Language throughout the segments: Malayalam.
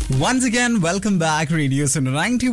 Once again, welcome back. Radio Center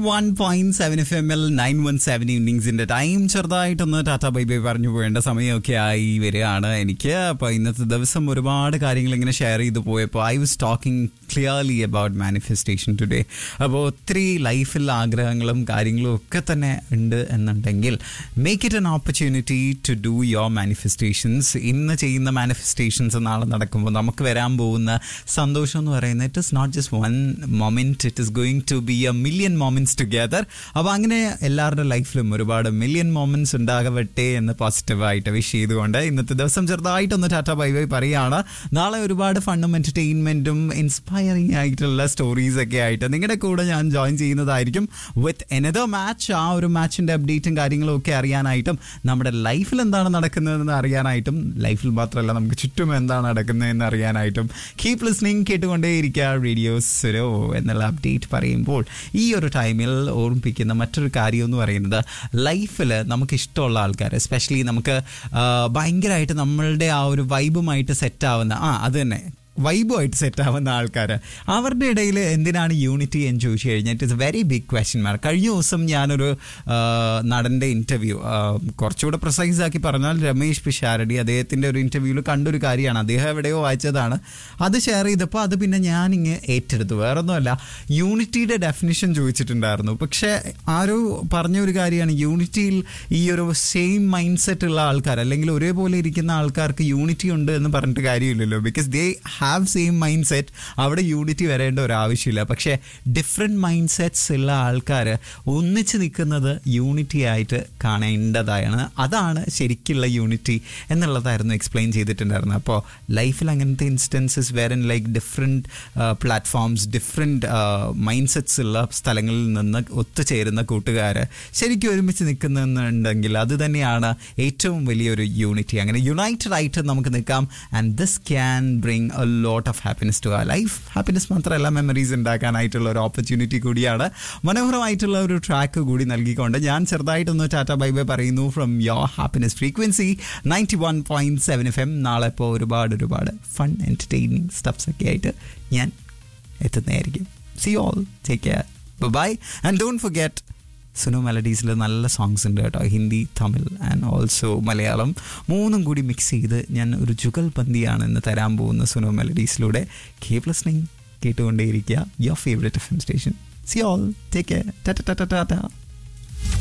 91.7 FM ൽ 917 ഈവനിങ്സിന്റെ ടൈം ചെറുതായിട്ടൊന്ന് ടാറ്റ ബൈ ബൈ പറഞ്ഞു പോകേണ്ട സമയമൊക്കെ ആയി വരികയാണ് എനിക്ക് അപ്പോൾ ഇന്നത്തെ ദിവസം ഒരുപാട് കാര്യങ്ങൾ ഇങ്ങനെ ഷെയർ ചെയ്ത് പോയപ്പോൾ I was talking clearly about manifestation today അപ്പോൾ ഒത്തിരി ലൈഫിൽ ആഗ്രഹങ്ങളും കാര്യങ്ങളും ഒക്കെ തന്നെ ഉണ്ട് എന്നുണ്ടെങ്കിൽ make it an opportunity to do your manifestations ഇന്ന് ചെയ്യുന്ന മാനിഫെസ്റ്റേഷൻസ് നാളെ നടക്കുമ്പോൾ നമുക്ക് വരാൻ പോകുന്ന സന്തോഷം എന്ന് പറയുന്നത് it is not just one moment it is going to be a million moments together അപ്പോൾ അങ്ങനെ എല്ലാവരുടെ ലൈഫിലും ഒരുപാട് മില്യൺ മൊമെന്റ്സ് ഉണ്ടാകട്ടെ എന്ന് പോസിറ്റീവായിട്ട് വിഷ് ചെയ്തുകൊണ്ട് ഇന്നത്തെ ദിവസം ചെറുതായിട്ടൊന്ന് ടാറ്റ ബൈ ബൈ പറയുകയാണ് നാളെ ഒരുപാട് ഫണ്ണും എൻ്റർടൈൻമെൻറ്റും ഇൻസ്പയറിംഗ് ആയിട്ടുള്ള സ്റ്റോറീസ് ഒക്കെ ആയിട്ട് നിങ്ങളുടെ കൂടെ ഞാൻ ജോയിൻ ചെയ്യുന്നതായിരിക്കും വിത്ത് എനദർ മാച്ച് ആ ഒരു മാച്ചിൻ്റെ അപ്ഡേറ്റും കാര്യങ്ങളും ഒക്കെ അറിയാനായിട്ടും നമ്മുടെ ലൈഫിൽ എന്താണ് നടക്കുന്നതെന്ന് അറിയാനായിട്ടും ലൈഫിൽ മാത്രമല്ല നമുക്ക് ചുറ്റും എന്താണ് നടക്കുന്നതെന്ന് അറിയാനായിട്ടും കീപ് ലിസ്ണിംഗ് കേട്ടുകൊണ്ടേയിരിക്കുക റേഡിയോ സുരോ എന്നുള്ള അപ്ഡേറ്റ് പറയുമ്പോൾ ഈ ഒരു ടൈമിൽ ഓർമ്മിപ്പിക്കുന്ന മറ്റൊരു കാര്യം എന്ന് പറയുന്നത് ലൈഫിൽ നമുക്ക് ഇഷ്ടമുള്ള ആൾക്കാർ എസ്പെഷ്യലി നമുക്ക് ആ, ഭയങ്കരമായിട്ട് നമ്മളുടെ ആ ഒരു വൈബുമായിട്ട് സെറ്റ് ആവുന്ന ആ അത് തന്നെ വൈബുമായിട്ട് സെറ്റ് ആവുന്ന ആൾക്കാർ അവരുടെ ഇടയിൽ എന്തിനാണ് യൂണിറ്റി എന്ന് ചോദിച്ചു കഴിഞ്ഞാൽ it is a very big question mark കഴിഞ്ഞ ദിവസം ഞാനൊരു ആ, നടൻ്റെ ഇൻ്റർവ്യൂ കുറച്ചുകൂടെ പ്രിസൈസ് ആക്കി പറഞ്ഞാൽ രമേഷ് പിഷാരടി അദ്ദേഹത്തിൻ്റെ ഒരു ഇൻ്റർവ്യൂവിൽ കണ്ടൊരു കാര്യമാണ് അദ്ദേഹം എവിടെയോ വായിച്ചതാണ് അത് ഷെയർ ചെയ്തപ്പോൾ അത് പിന്നെ ഞാനിങ്ങ് ഏറ്റെടുത്തു വേറൊന്നുമല്ല യൂണിറ്റിയുടെ ഡെഫിനിഷൻ ചോദിച്ചിട്ടുണ്ടായിരുന്നു പക്ഷേ ആരോ പറഞ്ഞ ഒരു കാര്യമാണ് യൂണിറ്റിയിൽ ഈ ഒരു സെയിം മൈൻഡ് സെറ്റ് ഉള്ള ആൾക്കാർ അല്ലെങ്കിൽ ഒരേപോലെ ഇരിക്കുന്ന ആൾക്കാർക്ക് യൂണിറ്റി ഉണ്ട് എന്ന് പറഞ്ഞിട്ട് കാര്യമില്ലല്ലോ because they have same mindset അവിടെ യൂണിറ്റി വരേണ്ട ഒരു ആവശ്യമില്ല പക്ഷേ ഡിഫറെൻറ്റ് മൈൻഡ് സെറ്റ്സ് ഉള്ള ആൾക്കാർ ഒന്നിച്ച് നിൽക്കുന്നത് യൂണിറ്റി ആയിട്ട് കാണേണ്ടതാണ് അതാണ് ശരിക്കുള്ള യൂണിറ്റി എന്നുള്ളതായിരുന്നു എക്സ്പ്ലെയിൻ ചെയ്തിട്ടുണ്ടായിരുന്നത് അപ്പോൾ ലൈഫിൽ അങ്ങനത്തെ ഇൻസ്റ്റൻസസ് വേറെ like different platforms different mindsets ഉള്ള സ്ഥലങ്ങളിൽ നിന്ന് ഒത്തുചേരുന്ന കൂട്ടുകാർ ശരിക്കും ഒരുമിച്ച് നിൽക്കുന്നുണ്ടെങ്കിൽ അത് തന്നെയാണ് ഏറ്റവും വലിയൊരു യൂണിറ്റി അങ്ങനെ യുണൈറ്റഡ് ആയിട്ട് നമുക്ക് നിൽക്കാം and this can bring a lot of happiness to ആ ലൈഫ് ഹാപ്പിനെസ് മാത്രമല്ല മെമ്മറീസ് ഉണ്ടാക്കാനായിട്ടുള്ള ഒരു ഓപ്പർച്യൂണിറ്റി കൂടിയാണ് മനോഹരമായിട്ടുള്ള ഒരു ട്രാക്ക് കൂടി നൽകിക്കൊണ്ട് ഞാൻ ചെറുതായിട്ടൊന്ന് ടാറ്റ ബൈ ബൈ പറയുന്നു from your happiness frequency ninety one point seven F M നാളെ ഇപ്പോൾ ഒരുപാട് ഒരുപാട് ഫൺ എൻ്റർടൈനിങ് സ്റ്റഫ്സ് ഒക്കെ ആയിട്ട് ഞാൻ എത്തുന്നതായിരിക്കും see all take care bye and don't forget Sunu മെലഡീസിൽ നല്ല സോങ്സ് ഉണ്ട് കേട്ടോ ഹിന്ദി തമിഴ് ആൻഡ് ഓൾസോ മലയാളം മൂന്നും കൂടി മിക്സ് ചെയ്ത് ഞാൻ ഒരു ജുഗൽ പന്തിയാണ് ഇന്ന് തരാൻ പോകുന്ന സുനു മെലഡീസിലൂടെ കീപ് ലിസ്ണിംഗ് കേട്ടുകൊണ്ടേയിരിക്കുക your favourite F M station see all take care tata tata Tata